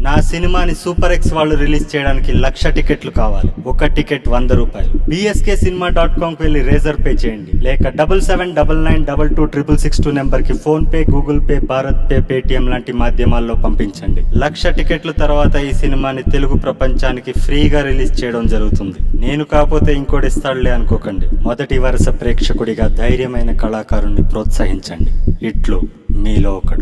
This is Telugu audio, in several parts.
నా సినిమాని సూపర్ ఎక్స్ వాళ్ళు రిలీజ్ చేయడానికి లక్ష టికెట్లు కావాలి ఒక టికెట్ వంద రూపాయలు బిఎస్కే సినిమా డాట్ కామ్ కి వెళ్ళి రేజర్ పే చేయండి లేక double seven double nine double two triple six two number కి PhonePe Google Pay BharatPe Paytm లాంటి మాధ్యమాల్లో పంపించండి లక్ష టికెట్ల తర్వాత ఈ సినిమాని తెలుగు ప్రపంచానికి ఫ్రీగా రిలీజ్ చేయడం జరుగుతుంది నేను కాకపోతే ఇంకోటి ఇస్తాడులే అనుకోకండి మొదటి వరుస ప్రేక్షకుడిగా ధైర్యమైన కళాకారుణ్ణి ప్రోత్సహించండి ఇట్లు మీలో ఒకడు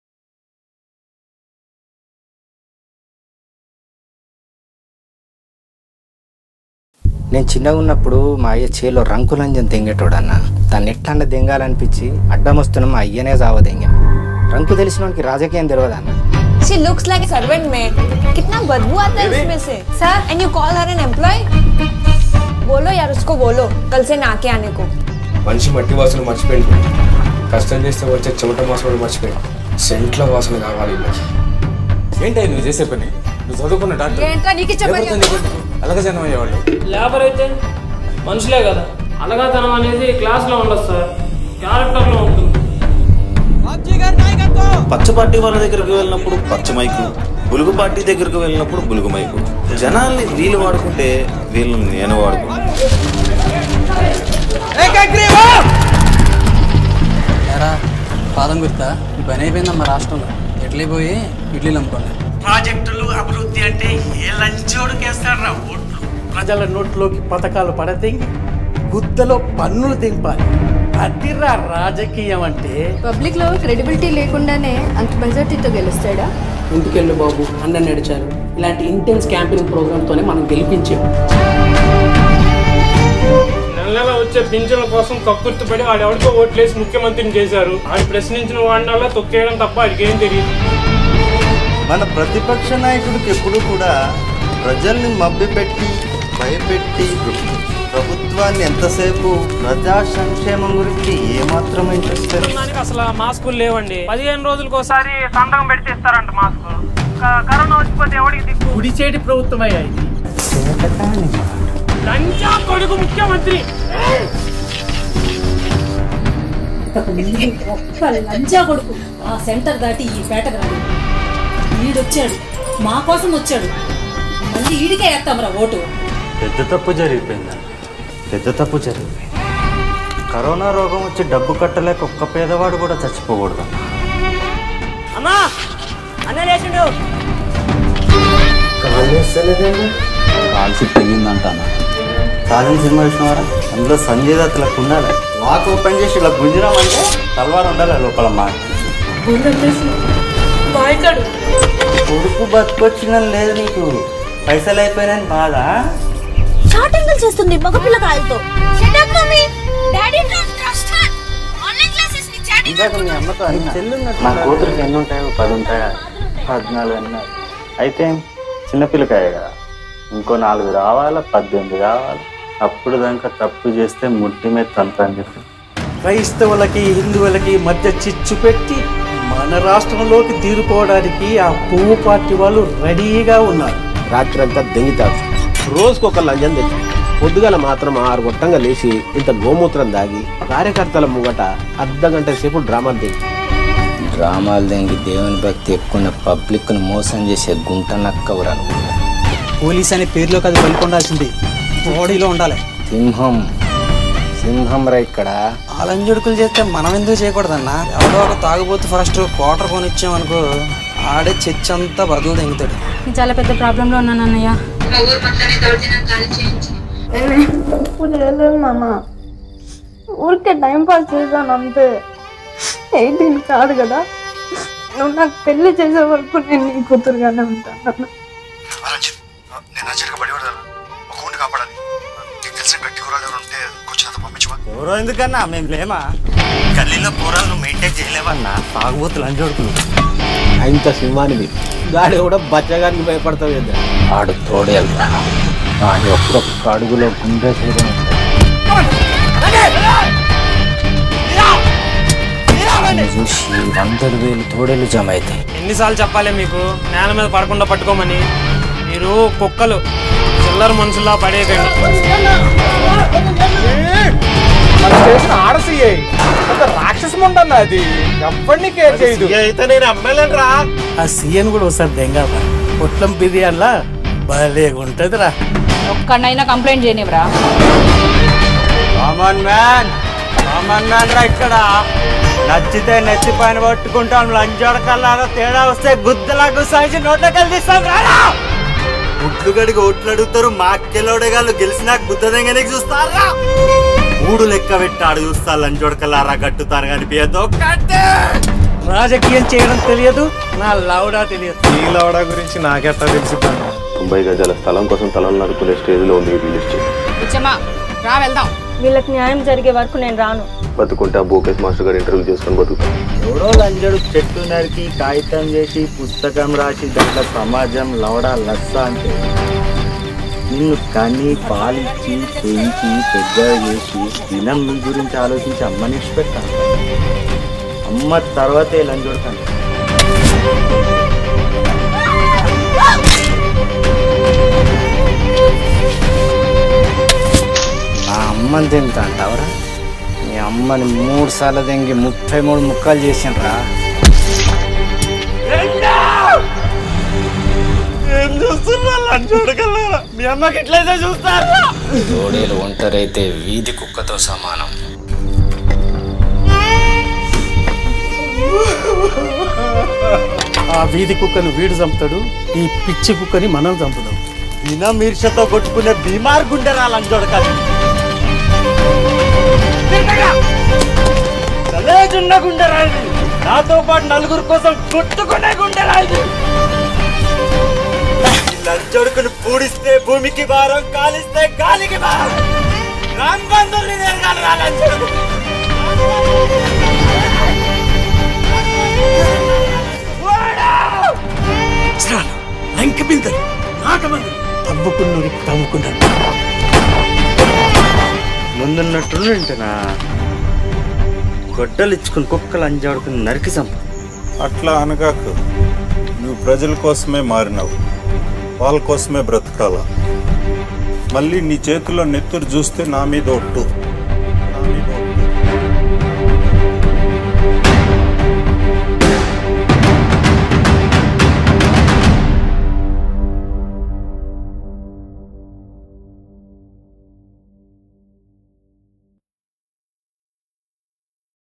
నేను చిన్నగా ఉన్నప్పుడు మా అయ్య చేలో రంకులంజన్ దెంగేటోడు అన్న దాన్ని ఎట్లా దెంగాలనిపించి అడ్డం వస్తున్న మా అయ్యనే జావ దెంగా రంకు తెలిసినోడికి రాజకీయం తెలియదు అన్న She looks like a servant maid. कितना बदबू आता है उसमें से sir and you call her an employ बोलो यार उसको बोलो कल से ना के आने को మనిషి మట్టి వాసన మర్చిపోయింది కష్టం చేస్తే వచ్చే చెమట వాసన కూడా మర్చిపోయింది సెంట్ల వాసన కావాలి వీళ్ళకి. ఏంటి నువ్వు చేసే పని నువ్వు చదువుకున్న డాక్టర్ ఏంట్రా నీకు చెప్పని లేకపోతే నీకు అలాగే జనం అయ్యేవాళ్ళు లేబర్ అయితే మనుషులే కదా అలగాతనం అనేది క్లాస్లో ఉండదు సార్ క్యారెక్టర్లో ఉంటుంది పచ్చ పార్టీ వాళ్ళ దగ్గరికి వెళ్ళినప్పుడు పచ్చ మైకు బులుగు పార్టీ దగ్గరికి వెళ్ళినప్పుడు బులుగు మైకు జనాల్ని వీళ్ళు వాడుకుంటే వీళ్ళని నేను వాడుకుంటా ఎరా పాదం గుర్తా ఈ పని అయిపోయిందమ్మా రాష్ట్రంలో ఇడ్లీ పోయి ఇడ్లీలు అమ్ముకోండి ప్రాజెక్టులు అభివృద్ధి అంటే ఏ లంచోడుకేస్తాడ్రా ఓట్లు ప్రజల నోట్లోకి పథకాలు పడతెంగి గుద్దలో పన్నులు తెంపాలి అదిరా రాజకీయం అంటే పబ్లిక్ లో క్రెడిబిలిటీ లేకుండానే అంత మెజార్టీతో గెలుస్తాడా ఇంటికెళ్ళు బాబు అన్న నడిచారు ఇలాంటి ఇంటెన్స్ క్యాంపెయినింగ్ ప్రోగ్రామ్ తోనే మనం గెలిపించాం నెల నెల వచ్చే పింఛన్ల కోసం కక్కుర్తిపడి వాడు ఎవరికో ఓట్లేసి ముఖ్యమంత్రిని చేశారు ఆడు ప్రశ్నించిన వాడినల్లా తొక్కేయడం తప్ప వాడికి ఏం తెలియదు మన ప్రతిపక్ష నాయకుడికి ఎప్పుడు కూడా ప్రజల్ని మభ్యపెట్టి భయపెట్టి ప్రభుత్వాన్ని ఎంతసేపు ప్రజా సంక్షేమం గురించి ఏమాత్రం ఇంట్రెస్ట్ లేదు దానికి అసలు మాస్కులు లేవండి పదిహేను రోజులకు ఒకసారి సంతకం పెడితే ఇస్తారంట మాస్క్ క- కరోనా వచ్చిపోతే ఎవడికి దిక్కు కుడిచేటి ప్రభుత్వం అయ్యా ఇది లంచా కొడుకు ముఖ్యమంత్రి ఒక్క లంచా కొడుకు ఆ సెంటర్ దాటి ఈ పేటకు రాడు వీడొచ్చాడు మా కోసం వచ్చాడు మళ్ళీ ఈడికే వేస్తాంరా ఓటు పెద్ద తప్పు జరిగిపోయింది పెద్ద తప్పు జరిగిపోయింది కరోనా రోగం వచ్చి డబ్బు కట్టలేక ఒక్క పేదవాడు కూడా చచ్చిపోకూడదు అన్నా అన్న లేచిండు కాల్సి తెగిందంటాను సాధించిన సినిమా చూసినవారా అందులో సంజయ్ దత్ ఇలా ఉండాలి వాక్ ఓపెన్ చేసి ఇలా గుంజిరామంటే తలవారు ఉండాలి లోపల మాట బాయ్కాడు కొడుకు బతుకొచ్చిన లేదు నీకు పైసలు అయిపోయినాయని బాధ షార్ట్ యాంగిల్ చేస్తుంది మగపిల్ల కాయలతో ఇందాక మీ అమ్మతో అన్నా నా కూతురికి ఎన్ని ఉంటాయో పది ఉంటాయా పద్నాలుగు అన్నారు అయితే చిన్నపిల్లకాయ కదా ఇంకో నాలుగు రావాలా పద్దెనిమిది కావాలి అప్పుడు దాకా తప్పు చేస్తే ముట్టి మీద తంత అని చెప్పి క్రైస్తవులకి హిందువులకి మధ్య చిచ్చు పెట్టి మన రాష్ట్రంలోకి తీరుకోవడానికి ఆ పువ్వు పార్టీ వాళ్ళు రెడీగా ఉన్నారు రాత్రంతా దెంగితాడు రోజుకు ఒక లంజం తెచ్చి పొద్దుగల మాత్రం ఆరు గొట్టంగా లేచి ఇంత గోమూత్రం దాగి కార్యకర్తల ముంగట అర్ధ గంట సేపు డ్రామాలు దిగి డ్రామాలు దెంగి దేవుని భక్తి ఎక్కువ పబ్లిక్ను మోసం చేసే గుంట నక్కవురా నువ్వు పోలీస్ అనే పేరులోకి అది పలుకొండాల్సింది బాడీలో ఉండాలి సింహం సింహం రా ఇక్కడ అలంజుడుకులు చేస్తే మనం ఎందుకు చేయకూడదన్నా ఎవడో ఒక తాగుబోతు ఫస్ట్ క్వార్టర్ కొనిచ్చామనుకో ఆడే చర్చ్ అంతా బదులు తెంగుతాడు చాలా పెద్ద ప్రాబ్లంలో ఉన్నాను అన్నయ్య చేయలేదు నాన్న ఊరికే టైం పాస్ చేశాను అంతే ఎయిటీన్ కాదు కదా నువ్వు నాకు పెళ్లి చేసే వరకు నేను నీ కూతురుగానే ఉంటాను నాన్న. నేను అర్జెంట్గా బడి పడాలి ఒక ఊరిని కాపాడాలి నీకు తెలిసిన గట్టి కూరలు ఎవరు ఉంటే కొంచెం అంత పంపించమా ఎవరో ఎందుకన్నా మేము లేమా గల్లీలో కూరలు మెయింటైన్ చేయలేవన్నా తాగుబోతులు అని చూడుకున్నాం ఇంత సింహానికి గాడి కూడా బచ్చగానికి భయపడతావు ఏంది ఆడు తోడేల్రా ఆడి ఒక్కొక్క అడుగులో గుండె చేయడం చూసి వందలు వేలు తోడేలు జమ అవుతాయి ఎన్నిసార్లు చెప్పాలి మీకు నేల మీద పడకుండా పట్టుకోమని మీరు కుక్కలు చిల్లర మనుషుల్లా పడేయకండి చేసిన ఆడసి అంత రాక్షసం ఉండన్న అది ఎవరిని కేర్ చేయదు అయితే నేను ఎమ్మెల్యే రా ఆ సీఎన్ కూడా ఒకసారి దెంగా పొట్లం బిర్యానీలా భలే ఉంటదిరా ఒక్కడైనా కంప్లైంట్ చేయనివ్వరా కామన్ మ్యాన్ కామన్ మ్యాన్ రా ఇక్కడ నచ్చితే నెత్తి పైన పట్టుకుంటాం లంచోడకల్లాగా తేడా వస్తే గుద్దలా గుసాయించి నోట్లకెళ్ళి తీస్తాం రారా గుడ్లు గడికి ఓట్లు అడుగుతారు మాకెలోడేగాళ్ళు గెలిచినాక గుద్దదెంగనికి చూస్తారా మూడు లెక్క పెట్టాడు చూస్తా లంచోడకల్లారా కట్టుతారు కనిపించదు రాజకీయం చేయడం తెలియదు నా లౌడా తెలియదు ఈ లవడా గురించి నాకెట్టా తెలిసిపోయింది తొంభై గజాల స్థలం కోసం తలను నరుకునే స్టేజ్లో ఉంది ఈ రియల్ ఎస్టేట్ బుచ్చమ్మా రా వెళ్దాం వీళ్ళకి న్యాయం జరిగే వరకు నేను రాను బతుకుంటే ఆ బోకేస్ మాస్టర్ గారు ఇంటర్వ్యూ చేసుకొని బతుకుతాం ఎవడో లంజడు చెట్టు నరికి కాగితం చేసి పుస్తకం రాసి దాంట్లో సమాజం లవడా లస్స అంటే నిన్ను కని పాలిచ్చి పెంచి పెద్దగా చేసి దినం మీ గురించి ఆలోచించి అమ్మని పెట్టాను అమ్మ తర్వాతే లంజోడు కానీ నా అమ్మని తింటా అంటావరా మీ అమ్మని మూడు సార్లు దెంగి ముప్పై మూడు ముక్కలు చేసిండ్రా ఏం చూస్తున్నా లంజోడు కల్లారా మీ అమ్మకి ఎట్లయితే చూస్తారా జోడీలు ఒంటరైతే వీధి కుక్కతో సమానం ఆ వీధి కుక్కను వీడు చంపుతాడు ఈ పిచ్చి కుక్కని మనం చంపుదాం దినం ఈర్షతో కొట్టుకునే బీమార్ గుండెరా లంజోడు కానీ కలేజున్న గుండెరా ఇది నాతో పాటు నలుగురు కోసం కొట్టుకునే గుండెరా ఇది ఈ లంచొడుకుని పూడిస్తే భూమికి భారం కాలిస్తే గాలికి భారం రామ్ బంధువుల్ని నేర్గాలి రా లంచొడుకు వజ్రాలు లంక బిందెలు నాటమంది తవ్వుకున్నోడి తవ్వుకున్నాడు ముందున్నట్టు వింటున్నా గొడ్డలు ఇచ్చుకుని కుక్కలు అంజాడుకుని నరికి చంపు అట్లా అనగాకు నువ్వు ప్రజల కోసమే మారినావు వాళ్ళ కోసమే బ్రతకాల మళ్ళీ నీ చేతిలో నెత్తురు చూస్తే నా మీద ఒట్టు